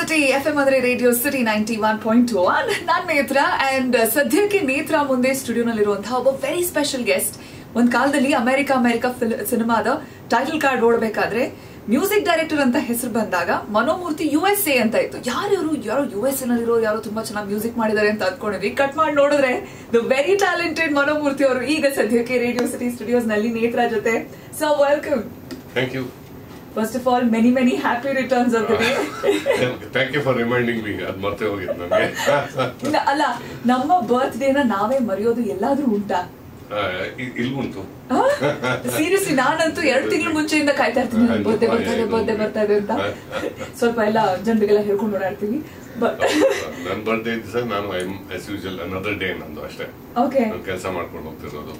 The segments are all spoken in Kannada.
ಸಿಟಿ ಎಫ್ ಎಂ ಅಂದ್ರೆ radio city ninety one point one ನಾನ್ ನೇತ್ರ ಅಂಡ್ ಸದ್ಯಕ್ಕೆ ನೇತ್ರ ಮುಂದೆ ಸ್ಟುಡಿಯೋನಲ್ಲಿರುವಂತಹ ಒಬ್ಬ ವೆರಿ ಸ್ಪೆಷಲ್ ಗೆಸ್ಟ್ ಒಂದ್ ಕಾಲದಲ್ಲಿ ಅಮೆರಿಕ ಅಮೆರಿಕ ಸಿನಿಮಾದ ಟೈಟಲ್ ಕಾರ್ಡ್ ಓಡಬೇಕಾದ್ರೆ ಮ್ಯೂಸಿಕ್ ಡೈರೆಕ್ಟರ್ ಅಂತ ಹೆಸರು ಬಂದಾಗ ಮನೋಮೂರ್ತಿ ಯು ಎಸ್ ಎ ಅಂತ ಇತ್ತು ಯಾರ್ಯಾರು ಯಾರೋ ಯು ಎಸ್ ನಲ್ಲಿರೋ ಯಾರೋ ತುಂಬಾ ಚೆನ್ನಾಗಿ ಮ್ಯೂಸಿಕ್ ಮಾಡಿದ್ದಾರೆ ಅಂತ ಅಂದ್ಕೊಂಡಿದ್ವಿ ಕಟ್ ಮಾಡಿ ನೋಡಿದ್ರೆ ದ ವೆರಿ ಟ್ಯಾಲೆಂಟೆಡ್ ಮನೋಮೂರ್ತಿ ಅವರು ಈಗ ಸದ್ಯಕ್ಕೆ ರೇಡಿಯೋ ಸಿಟಿ ಸ್ಟುಡಿಯೋಸ್ ನಲ್ಲಿ ನೇತ್ರ ಜೊತೆ so welcome Thank you. First of all many many happy returns of the day Thank you for reminding me. ಅದ್ ಮರ್ತೇ ಹೋಗಿತ್ತು ನನಗೆ ಇಲ್ಲ ಅಲ್ಲ ನಮ್ಮ ಬರ್ತ್ ಡೇನ ನಾವೇ ಮರೆಯೋದು ಎಲ್ಲಾದ್ರೂ ಉಂಟಾ ಇಲ್ಲಿ ಉಂಟು ಸೀರಿಯಸ್ಲಿ ನಾನಂತೂ ಎರಡು ತಿಂಗಳ ಮುಂಚೆಯಿಂದ ಕಾಯ್ತಾ ಇರ್ತೀನಿ I know, ಬರ್ತೆ ಬರ್ತಾ ಇದೆ I know. ಬರ್ತೆ ಬರ್ತಾ ಇದೆ ಅಂತ ಸ್ವಲ್ಪ ಎಲ್ಲ ಜನರಿಗೆಲ್ಲ ಹೇಳ್ಕೊಂಡು ಓಡಾಡ್ತೀವಿ ಬಟ್ ನನ್ನ ಬರ್ಡೇ ದಿವಸ ನಾನು ಆಸ್ ಯೂಶಲ್ ಅನದರ್ ಡೇ ನಂದು ಅಷ್ಟೇ ಓಕೆ ನಾನು ಕೆಲಸ ಮಾಡ್ಕೊಂಡು ಹೋಗ್ತಿರೋದು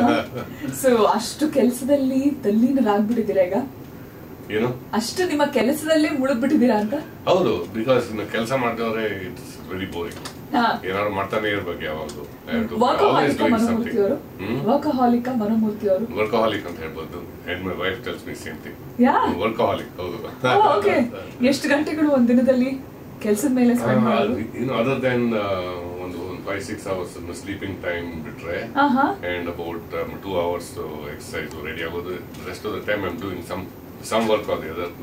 ಸೊ ಅಷ್ಟು ಕೆಲಸದಲ್ಲಿ ತಲ್ಲೀನರಾಗ್ಬಿಟ್ಟಿದ್ದೀರಾ ಈಗ ಏನು ಅಷ್ಟು ನಿಮ್ಮ ಕೆಲಸದಲ್ಲೇ ಮುಳುಗ್ಬಿಟ್ಟಿದ್ದೀರಾ ಅಂತ ಹೌದು ಬಿಕಾಸ್ ಕೆಲಸ ಮಾಡಿದವ್ರೆ ಇಟ್ಸ್ ವೆರಿ ಬೋರಿಂಗ್ ಹಾ ಏನಾದ್ರು ಮಾಡ್ತಾನೆ ಇರ್ಬೇಕು ಯಾವಾಗಲೂ ವರ್ಕಹಾಲಿಕ ಮನೋಮೂರ್ತಿ ಅವರು ವರ್ಕಹಾಲಿಕ ಮನೋಮೂರ್ತಿ ಅವರು ವರ್ಕಹಾಲಿಕ್ ಅಂತ ಹೇಳ್ಬೋದು and my wife tells me same thing yeah workaholic ಹೌದು ಓಕೆ ಎಷ್ಟು ಗಂಟೆಗಳು ಒಂದ್ ದಿನದಲ್ಲಿ ಕೆಲಸದ ಮೇಲೆ ಸ್ಪೆಂಡ್ ಮಾಡೋದು ಇನ್ನು ಅದರ್ ದೆನ್ ಒಂದು five six hours sleeping time ಬಿಟ್ರೆ ಹಾ ಹಾ and about um, two hours to exercise ready ಆಗೋದು rest of the time I'm doing some some work on other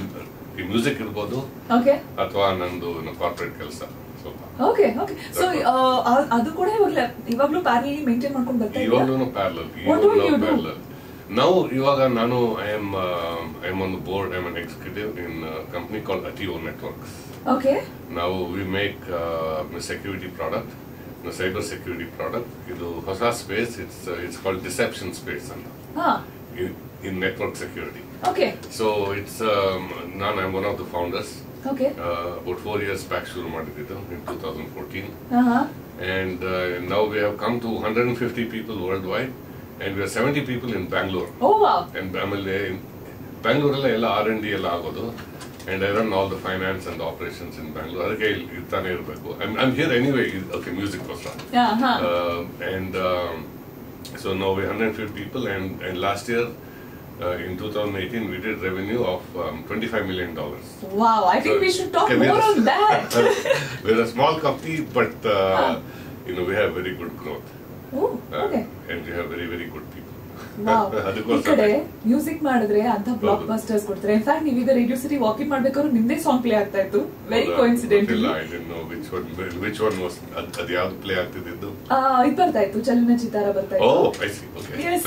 ಈ ಮ್ಯೂಸಿಕ್ ಇರ್ಬೋದು ಓಕೆ ಅಥವಾ ನಂದು ಕಾರ್ಪೊರೇಟ್ ಕೆಲಸ ಸ್ವಲ್ಪ ಓಕೆ ಓಕೆ ಸೊ ಅದು ಕೂಡ ಇವಾಗ್ಲೇ ಇವಾಗ್ಲೂ ಪ್ಯಾರಲಿ ಮೇಂಟೈನ್ ಮಾಡ್ಕೊಂಡು ಬರ್ತಾ ಇದ್ದೀರಾ ಇವಾಗಲೂ parallel What do you do? Parallel ನಾವು ಇವಾಗ ನಾನು I am I am on the board I am an executive in company call Attivo networks okay ನಾವು we make security product cyber security product ಇದು ಹೊಸ space it's it's called deception space ಅಂತ ಹಾ in network security okay so it's ನಾನು I one of the founders okay about four years back ಶುರು ಮಾಡಿದ್ದು ಇನ್ ಟೂ ತೌಸಂಡ್ ಫೋರ್ಟೀನ್ ಹಾ ಹಾ and now we have come to hundred and fifty people world wide and we are seventy people in Bangalore oh wow and ಆಮೇಲೆ ಬ್ಯಾಂಗ್ಳೂರಲ್ಲೇ ಎಲ್ಲ ಆರ್ ಎನ್ ಡಿ ಎಲ್ಲ ಆಗೋದು and I run all the finance and operations in Bangalore ಅದಕ್ಕೆ ಇಲ್ಲಿ ಇರ್ತಾನೆ ಇರಬೇಕು I'm here anyway okay music ಗೋಸ್ಕರ ಹಾ ಹಾ uh, and um, so now we're 150 people and, and last year uh, in 2018 we did revenue of um, 25 million dollars wow I think we should talk Okay, we more are- on that we're a small company but uh, Ah. you know we have very good growth oh uh, okay and we have very very good people wow ಈ ಅದಕ್ಕೋಸ್ಕರ ಕಡೆ ಮ್ಯೂಸಿಕ್ ಮಾಡಿದ್ರೆ ಅಂತ ಬ್ಲಾಕ್ ಹೌದು. ಬಸ್ಟರ್ಸ್ ಕೊಡ್ತಾರೆ ಇನ್ಫ್ಯಾಕ್ಟ್ ನೀವೀಗ ರೇಡಿಯೋ ಸಿಟಿ ವಾಕಿಂಗ್ ಮಾಡ್ಬೇಕಾದ್ರೆ ನಿಮ್ದೇ ಸಾಂಗ್ ಪ್ಲೇ ಆಗ್ತಾ ಇತ್ತು ವೆರಿ ಹೌದಾ? ಕೋಇನ್ಸಿಡೆಂಟ್ ಗೊತ್ತಿಲ್ಲ, I didn't know which one which one was ಅದ್ ಅದು ಯಾವ್ದು ಪ್ಲೇ ಆಗ್ತಿದ್ದು ಇದು ಬರ್ತಾ ಇತ್ತು ಚಲನಚಿತ್ರ ಬರ್ತಾ ಇತ್ತು oh I see okay Yes.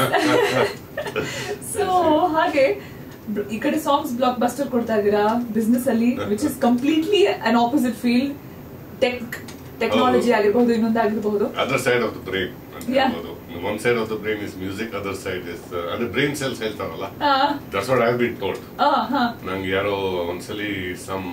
So ಹಾಗೆ ಬ್- ಈ ಕಡೆ ಸಾಂಗ್ಸ್ ಬ್ಲಾಕ್ ಬಸ್ಟರ್ ಕೊಡ್ತಾ ಇದ್ದೀರಾ ಬಿಸ್ನೆಸ್ ಅಲ್ಲಿ which is completely an opposite field tech technology ಹೌದು. ಆಗಿರ್ಬಹುದು ಇನ್ನೊಂದು ಆಗಿರ್ಬಹುದು other side of the brain Yeah. One side of the brain is music other side is ಅಂದ್ರೆ ಬ್ರೈನ್ ಸೆಲ್ಸ್ ಹೇಳ್ತಾರಲ್ಲ ಆ, that's what I been told ಆ, ಹಾ ನಂಗೆ ಯಾರೋ ಒಂದ್ಸಲಿ ಸಮ್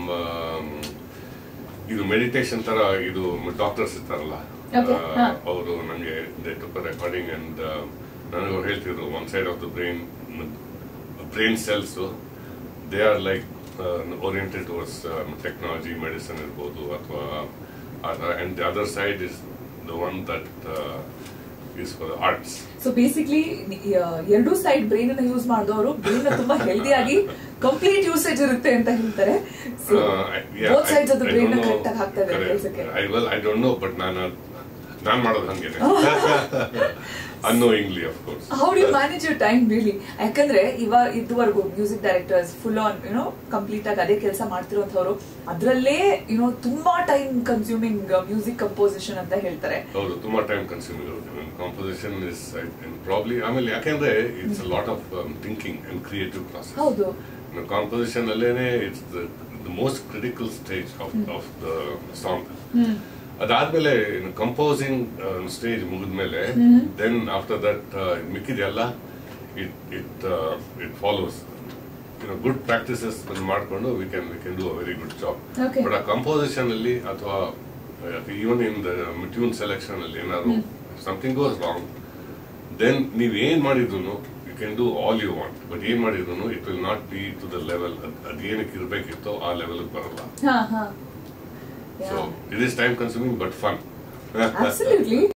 ಇದು ಮೆಡಿಟೇಷನ್ ತರ ಇದು ಡಾಕ್ಟರ್ಸ್ ಇರ್ತಾರಲ್ಲ Okay, ಹಾ. ಅವರು ನಂಗೆ ರೆಕಾರ್ಡಿಂಗ್ ಅಂಡ್ ನನಗೆ ಅವ್ರು ಹೇಳ್ತಿದ್ರು one side of the brain brain cells they are like oriented towards technology medicine ಇರ್ಬೋದು ಅಥವಾ and the other side is the one that is for arts so basically ಎರಡೂ ಸೈಡ್ ಬ್ರೈನ್ ಅನ್ನ ಯೂಸ್ ಮಾಡಿದವರು ಬ್ರೈನ್ ತುಂಬಾ ಹೆಲ್ದಿ ಆಗಿ ಕಂಪ್ಲೀಟ್ ಯೂಸೇಜ್ ಇರುತ್ತೆ ಅಂತ ಹೇಳ್ತಾರೆ so both sides of brain correct ಆಗಿ ಹಾಕ್ತಾ ಇದ್ದಾರೆ ಕೆಲಸಕ್ಕೆ I well I don't know but ನಾನು ನಾನ್ ಮಾಡೋದು ಹಂಗೇನೆ annoyingly of course how do manage your time really ಯಾಕಂದ್ರೆ ಇವಾಗ ಇದುವರೆಗೂ music directors full on you know complete ಆಗಿ ಅದೇ ಕೆಲಸ ಮಾಡ್ತಿರೋಂಥವ್ರು ಅದ್ರಲ್ಲೇ ಯುನೋ ತುಂಬಾ ಟೈಮ್ ಕನ್ಸ್ಯೂಮಿಂಗ್ ಮ್ಯೂಸಿಕ್ ಕಂಪೋಸಿಷನ್ ಅಂತ ಹೇಳ್ತಾರೆ ಹೌದು ತುಂಬಾ ಟೈಮ್ ಕನ್ಸ್ಯೂಮ್ ಇರುತ್ತೆ ಕಾಂಪೋಸಿಷನ್ ಇಸ್ ಪ್ರಾಬ್ಲಿ ಆಮೇಲೆ ಯಾಕೆಂದ್ರೆ it's lot of thinking and creative process ಹೌದು ಕಾಂಪೋಸಿಷನ್ ಅಲ್ಲೇನೆ it's the most critical stage of of the song hmm ಅದಾದ್ಮೇಲೆ ಕಂಪೋಸಿಂಗ್ ಸ್ಟೇಜ್ ಮುಗಿದ್ಮೇಲೆ ದೆನ್ ಆಫ್ಟರ್ ದಟ್ ಮಿಕ್ಕಿದೆಲ್ಲ it it it follows good practices ಮಾಡ್ಕೊಂಡು we can we can do a very good job Okay. But ಆ ಕಂಪೋಸಿಷನ್ ಅಲ್ಲಿ ಅಥವಾ even in the tune selection ಅಲ್ಲಿ ಏನಾದ್ರು ಸಮಥಿಂಗ್ ಗೋಸ್ ರಾಂಗ್ ದೆನ್ ನೀವ್ ಏನ್ ಮಾಡಿದ್ರು you can do all you want but ಏನ್ ಮಾಡಿದ್ರು it will not be to the level ಅದೇನಕ್ಕೆ ಇರ್ಬೇಕಿತ್ತೋ ಆ ಲೆವೆಲ್ ಬರಲ್ಲ ಹಾ ಹಾ so it is time consuming but fun Absolutely.